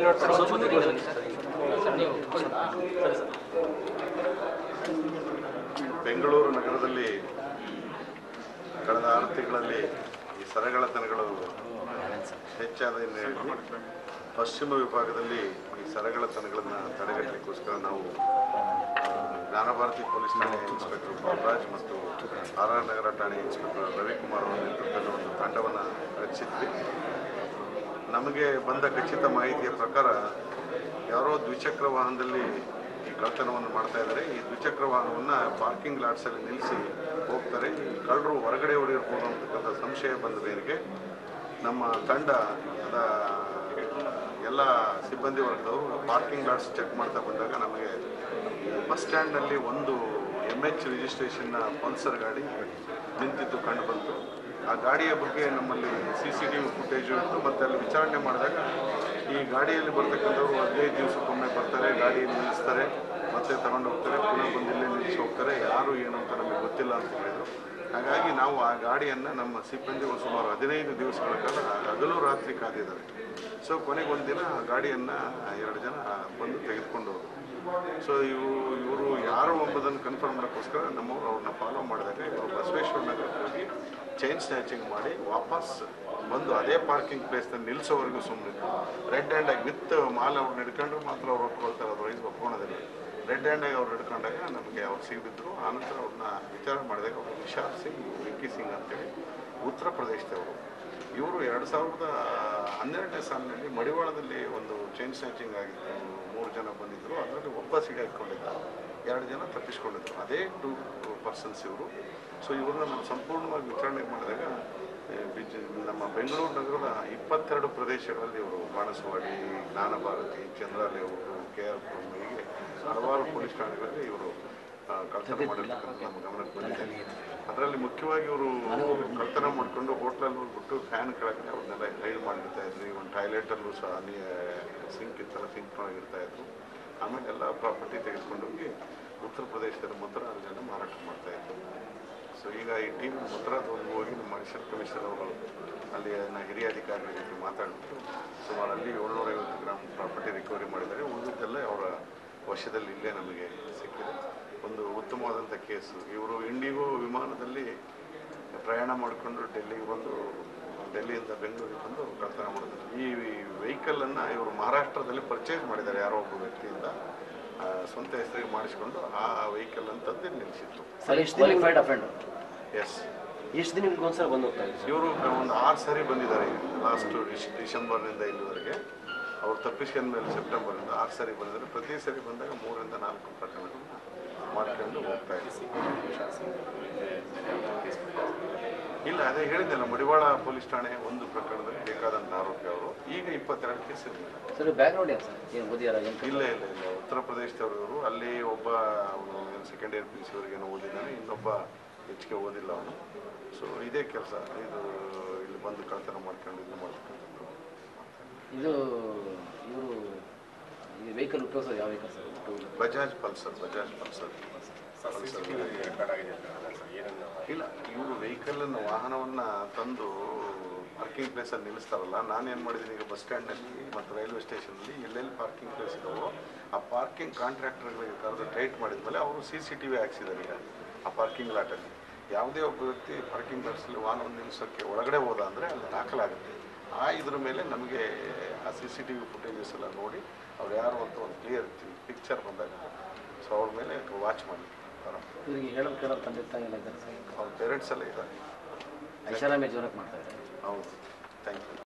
ಬೆಂಗಳೂರು ನಗರದಲ್ಲಿ ಕಳೆದ ಆರು ತಿಂಗಳಲ್ಲಿ ಈ ಸರಗಳತನಗಳು ಹೆಚ್ಚಾದ ಹಿನ್ನೆಲೆಯಲ್ಲಿ ಪಶ್ಚಿಮ ವಿಭಾಗದಲ್ಲಿ ಈ ಸರಗಳತನಗಳನ್ನು ತಡೆಗಟ್ಟಲಿಕ್ಕೋಸ್ಕರ ನಾವು ಆ, ಜ್ಞಾನಭಾರತಿ ಪೊಲೀಸ್ ಠಾಣೆ ಇನ್ಸ್ಪೆಕ್ಟರ್ ಬಾಲರಾಜ್ ಮತ್ತು ಆರ್ ಆರ್ ನಗರ ಠಾಣೆ ಇನ್ಸ್ಪೆಕ್ಟರ್ ರವಿಕುಮಾರ್ ಅವರ ನೇತೃತ್ವದಲ್ಲಿ ಒಂದು ತಂಡವನ್ನು ರಚಿಸಿದ್ವಿ ನಮಗೆ ಬಂದ ಖಚಿತ ಮಾಹಿತಿಯ ಪ್ರಕಾರ ಯಾರೋ ದ್ವಿಚಕ್ರ ವಾಹನದಲ್ಲಿ ಈ ಕಳ್ತನವನ್ನು ಮಾಡ್ತಾ ಇದ್ದಾರೆ ಈ ದ್ವಿಚಕ್ರ ವಾಹನವನ್ನು ಪಾರ್ಕಿಂಗ್ ಲಾಟ್ಸಲ್ಲಿ ನಿಲ್ಲಿಸಿ ಹೋಗ್ತಾರೆ ಈ ಕಳ್ಳರು ಹೊರಗಡೆ ಹೊಡಿರ್ಬೋದು ಅಂತಕ್ಕಂಥ ಸಂಶಯ ಬಂದ ಮೇರೆಗೆ ನಮ್ಮ ತಂಡ ಅದ ಎಲ್ಲ ಸಿಬ್ಬಂದಿ ವರ್ಗದವರು ಪಾರ್ಕಿಂಗ್ ಲಾಟ್ಸ್ ಚೆಕ್ ಮಾಡ್ತಾ ಬಂದಾಗ ನಮಗೆ ಬಸ್ ಸ್ಟ್ಯಾಂಡ್ನಲ್ಲಿ ಒಂದು ಎಮ್ ಎಚ್ ರಿಜಿಸ್ಟ್ರೇಷನ್ನ ಪಲ್ಸರ್ ಗಾಡಿ ನಿಂತಿದ್ದು ಕಂಡು ಬಂತು ಆ ಗಾಡಿಯ ಬಗ್ಗೆ ನಮ್ಮಲ್ಲಿ C C T V footage ಇತ್ತು ಮತ್ತು ಅಲ್ಲಿ ವಿಚಾರಣೆ ಮಾಡಿದಾಗ ಈ ಗಾಡಿಯಲ್ಲಿ ಬರ್ತಕ್ಕಂಥವ್ರು ಹದಿನೈದು ದಿವಸಕ್ಕೊಮ್ಮೆ ಬರ್ತಾರೆ ಗಾಡಿಯಲ್ಲಿ ನಿಲ್ಲಿಸ್ತಾರೆ ಮತ್ತೆ ತಗೊಂಡು ಹೋಗ್ತಾರೆ ಪುನಃ ಬಂದು ಇಲ್ಲೇ ನಿಲ್ಲಿಸಿ ಹೋಗ್ತಾರೆ ಯಾರು ಏನು ಅಂತ ನಮಗೆ ಗೊತ್ತಿಲ್ಲ ಅಂತ ಹೇಳಿದರು ಹಾಗಾಗಿ ನಾವು ಆ ಗಾಡಿಯನ್ನು ನಮ್ಮ ಸಿಬ್ಬಂದಿಗಳು ಸುಮಾರು ಹದಿನೈದು ದಿವಸಗಳ ಕಾಲ ಹಗಲು ರಾತ್ರಿ ಕಾದಿದ್ದಾರೆ ಸೊ ಕೊನೆಗೆ ಒಂದಿನ ಆ ಗಾಡಿಯನ್ನು ಎರಡು ಜನ ಬಂದು ತೆಗೆದುಕೊಂಡು ಹೋದರು ಸೊ ಇವು ಇವರು ಯಾರು ಎಂಬುದನ್ನು ಕನ್ಫರ್ಮ್ ಮಾಡೋಕ್ಕೋಸ್ಕರ ನಮ್ಮವರು ಅವ್ರನ್ನ ಫಾಲೋ ಮಾಡಿದಾಗ ಇವರು ಬಸವೇಶ್ವರ ನಗರಕ್ಕೆ ಹೋಗಿ ಚೈನ್ ಸ್ನ್ಯಾಚಿಂಗ್ ಮಾಡಿ ವಾಪಸ್ ಬಂದು ಅದೇ ಪಾರ್ಕಿಂಗ್ ಪ್ಲೇಸ್ನಲ್ಲಿ ನಿಲ್ಲಿಸೋವರೆಗೂ ಸುಮ್ಮನೆ ರೆಡ್ ಹ್ಯಾಂಡಾಗಿ ವಿತ್ ಮಾಲ್ ಅವ್ರನ್ನ ಹಿಡ್ಕೊಂಡ್ರೆ ಮಾತ್ರ ಅವ್ರು ಒಪ್ಕೊಳ್ತಾರೆ ಅದರವೈಸ್ ಒಪ್ಕೊಳೋದಿಲ್ಲ ರೆಡ್ ಹ್ಯಾಂಡಾಗಿ ಅವ್ರು ಹಿಡ್ಕೊಂಡಾಗ ನಮಗೆ ಅವ್ರು ಸಿಗಬಿದ್ರು ಆನಂತರ ಅವ್ರನ್ನ ವಿಚಾರಣೆ ಮಾಡಿದಾಗ ಅವರು ವಿಶಾಲ್ ಸಿಂಗ್ ವಿಕ್ಕಿ ಸಿಂಗ್ ಅಂತೇಳಿ ಉತ್ತರ ಪ್ರದೇಶದವರು ಇವರು ಎರಡು ಸಾವಿರದ ಹನ್ನೆರಡನೇ ಸಾಲಿನಲ್ಲಿ ಮಡಿವಾಳದಲ್ಲಿ ಒಂದು ಚೈನ್ ಸ್ನ್ಯಾಚಿಂಗ್ ಆಗಿತ್ತು ಮೂರು ಜನ ಬಂದಿದ್ದರು ಅದರಲ್ಲಿ ಒಬ್ಬ ಸಿಗಾಕೊಂಡಿದ್ದ ಎರಡು ಜನ ತಪ್ಪಿಸ್ಕೊಂಡಿದ್ರು ಅದೇ ಟೂ ಪರ್ಸನ್ಸ್ ಇವರು ಸೊ ಇವ್ರನ್ನ ನಾವು ಸಂಪೂರ್ಣವಾಗಿ ವಿಚಾರಣೆ ಮಾಡಿದಾಗ ಏ, ಬಿಜ್- ನಮ್ಮ ಬೆಂಗಳೂರು ನಗರದ ಇಪ್ಪತ್ತೆರಡು ಪ್ರದೇಶಗಳಲ್ಲಿ ಇವರು ಬಾಣಸವಾಡಿ ಜ್ಞಾನಭಾರತಿ ಚಂದ್ರಾಲೇಔಟು ಕೆ ಆರ್ ಪುರಂ ಹೀಗೆ ಹಲವಾರು ಪೊಲೀಸ್ ಠಾಣೆಗಳಲ್ಲಿ ಇವರು ಆ, ಕಳ್ತನ ಮಾಡಿರ್ತಕ್ಕಂಥ ನಮ್ಮ ಗಮನಕ್ಕೆ ಬಂದಿದೆ ಅದರಲ್ಲಿ ಮುಖ್ಯವಾಗಿ ಇವರು ಕಳ್ತನ ಮಾಡಿಕೊಂಡು ಹೋಟ್ಲಲ್ಲಿ ಹೋಗ್ಬಿಟ್ಟು ಫ್ಯಾನ್ ಕೆಳಗಡೆ ಅವ್ರನ್ನೆಲ್ಲ ಹೈಡ್ ಮಾಡಿರ್ತಾ ಇದ್ರು ಇವನ್ ಟಾಯ್ಲೆಟಲ್ಲೂ ಸಹ ಅಲ್ಲಿ ಸಿಂಕ್ ಇತ್ತಲ್ಲ ಸಿಂಕ್ ಒಳಗಿರ್ತಾ ಇದ್ರು ಆಮೇಲೆ ಎಲ್ಲ ಪ್ರಾಪರ್ಟಿ ತೆಗೆದುಕೊಂಡು ಹೋಗಿ ಉತ್ತರ ಪ್ರದೇಶದ ಮುದ್ರಾಜನ್ನು ಮಾರಾಟ ಮಾಡ್ತಾ ಇದ್ರು ಸೊ ಈಗ ಈ ಟೀಮ್ ಮುದ್ರಾದವರೆಗೂ ಹೋಗಿ ನಮ್ಮ ಅಡಿಷನಲ್ ಕಮಿಷನರ್ ಅವರು ಅಲ್ಲಿ ನ- ಹಿರಿಯ ಅಧಿಕಾರಿಗಳ ಜೊತೆ ಮಾತಾಡಿಬಿಟ್ಟು ಸುಮಾರು ಅಲ್ಲಿ ಏಳ್ನೂರೈವತ್ತು ಗ್ರಾಮ್ ಪ್ರಾಪರ್ಟಿ ರಿಕವರಿ ಮಾಡಿದ್ದಾರೆ ಉಳಿದಿದ್ದೆಲ್ಲ ಅವರ ವಶದಲ್ಲಿ ಇಲ್ಲೇ ನಮಗೆ ಸಿಕ್ಕಿದೆ ಒಂದು ಉತ್ತಮವಾದಂಥ ಕೇಸು ಇವರು ಇಂಡಿಗೋ ವಿಮಾನದಲ್ಲಿ ಪ್ರಯಾಣ ಮಾಡಿಕೊಂಡು ಡೆಲ್ಲಿಗೆ ಬಂದು ಡೆಲ್ಲಿಯಿಂದ ಬೆಂಗಳೂರಿಗೆ ಬಂದು ಕಳ್ತನ ಮಾಡಿದ್ರು ಈ ವೆಹಿಕಲನ್ನು ಇವರು ಮಹಾರಾಷ್ಟ್ರದಲ್ಲಿ ಪರ್ಚೇಸ್ ಮಾಡಿದ್ದಾರೆ ಯಾರೋ ಒಬ್ಬ ವ್ಯಕ್ತಿಯಿಂದ ಆ, ಸ್ವಂತ ಹೆಸರಿಗೆ ಮಾಡಿಸ್ಕೊಂಡು ಆ ವೆಹಿಕಲ್ ಅಂತಂದು ನಿಲ್ಲಿಸಿದ್ರು ಸರ್ ಎಷ್ಟು ಕ್ವಾಲಿಫೈಡ್ ಅಫೆಂಡರ್ ಎಸ್ ಎಷ್ಟು ದಿನಕ್ಕೆ ಒಂದ್ಸಲ ಬಂದು ಹೋಗ್ತಾ ಇದ್ರು ಇವರು ಒಂದು ಆರು ಸಾರಿ ಬಂದಿದ್ದಾರೆ ಲಾಸ್ಟ್ ಡಿಸೆಂಬರ್ನಿಂದ ಇಲ್ಲಿವರೆಗೆ ಅವ್ರು ತಪ್ಪಿಸ್ಕೊಂಡ ಮೇಲೆ ಸೆಪ್ಟೆಂಬರಿಂದ ಆರು ಸಾರಿ ಬಂದಿದ್ದಾರೆ ಪ್ರತಿ ಸಾರಿ ಬಂದಾಗ ಮೂರರಿಂದ ನಾಲ್ಕು ಪ್ರಕರಣಗಳನ್ನ ಮಾಡ್ಕೊಂಡು ಹೋಗ್ತಾ ಇದ್ದಾರೆ ಇಲ್ಲ ಅದೇ ಹೇಳಿದ್ದೆಲ್ಲ ಮಡಿವಾಳ ಪೊಲೀಸ್ ಠಾಣೆ ಒಂದು ಪ್ರಕರಣದಲ್ಲಿ ಬೇಕಾದಂಥ ಆರೋಪಿ ಅವರು ಈಗ ಇಪ್ಪತ್ತೆರಡು ಕೇಸ್ ಇರಲಿಲ್ಲ ಸರ್ ಬ್ಯಾಕ್ಗ್ರೌಂಡ್ ಏನು ಸರ್ ಏನು ಓದಿಯಾರ ಏನು ಇಲ್ಲ ಇಲ್ಲ ಇಲ್ಲ ಉತ್ತರ ಪ್ರದೇಶದವರು ಇವರು ಅಲ್ಲಿ ಒಬ್ಬ ಸೆಕೆಂಡ್ ಇಯರ್ ಪಿ ಸಿ ಅವರಿಗೇನೋ ಓದಿದ್ದಾನೆ ಇನ್ನೊಬ್ಬ ಹೆಚ್ಚಿಗೆ ಓದಿಲ್ಲ ಅವನು ಸೊ ಇದೇ ಕೆಲಸ ಇದು ಇಲ್ಲಿ ಬಂದು ಕಳ್ತನ ಮಾಡ್ಕೊಂಡು ಇದು ಮಾಡ್ತಕ್ಕಂಥದ್ದು ಇದು ಇವರು ಈ ವೆಹಿಕಲ್ ಉಪಯೋಗಿಸೋದು ಯಾವ vehicle sir two wheeler Bajaj Pulsar Bajaj Pulsar ಇಲ್ಲ ಇವರು ವೆಹಿಕಲನ್ನು ವಾಹನವನ್ನು ತಂದು ಪಾರ್ಕಿಂಗ್ ಪ್ಲೇಸಲ್ಲಿ ನಿಲ್ಲಿಸ್ತಾರಲ್ಲ ನಾನೇನು ಮಾಡಿದ್ದೀನಿ ಈಗ ಬಸ್ ಸ್ಟ್ಯಾಂಡ್ನಲ್ಲಿ ಮತ್ತು ರೈಲ್ವೆ ಸ್ಟೇಷನಲ್ಲಿ ಎಲ್ಲೆಲ್ಲಿ ಪಾರ್ಕಿಂಗ್ ಪ್ಲೇಸ್ ಇದಾವೋ ಆ ಪಾರ್ಕಿಂಗ್ ಕಾಂಟ್ರಾಕ್ಟರ್ಗಳಿಗೆ ಕರೆದು ಟೈಟ್ ಮಾಡಿದ್ಮೇಲೆ ಅವರು ಸಿ ಸಿ ಟಿ ವಿ ಹಾಕ್ಸಿದ್ದಾರೆ ಈಗ ಆ ಪಾರ್ಕಿಂಗ್ ಲಾಟಲ್ಲಿ ಯಾವುದೇ ಒಬ್ಬ ವ್ಯಕ್ತಿ ಪಾರ್ಕಿಂಗ್ ಲಾಟ್ಸಲ್ಲಿ ವಾಹನವನ್ನು ನಿಲ್ಲಿಸೋಕ್ಕೆ ಒಳಗಡೆ ಹೋದ ಅಂದರೆ ಅಲ್ಲಿ ದಾಖಲಾಗುತ್ತೆ ಆ ಇದ್ರ ಮೇಲೆ ನಮಗೆ ಆ C C T V footages ಎಲ್ಲ ನೋಡಿ ಅವ್ರು ಯಾರು ಅಂತ ಒಂದು ಕ್ಲಿಯರ್ ಪಿಕ್ಚರ್ ಬಂದಾಗ ಸೊ ಅವ್ರ ಮೇಲೆ ವಾಚ್ ಮಾಡಲಿಕ್ಕೆ ಇವರಿಗೆ ಹೇಳೋದು ಕೇಳೋದು ತಂದೆ ತಾಯಿ ಎಲ್ಲ ಇದ್ದಾರೆ ಸರ್ ಅವ್ರ ಪೇರೆಂಟ್ಸ್ ಎಲ್ಲ ಇದ್ದಾರೆ ಐಷಾರಾಮಿ ಜೋರಕ್ಕೆ ಮಾಡ್ತಾ ಇದ್ದಾರೆ ಹೌದು ಥ್ಯಾಂಕ್ ಯು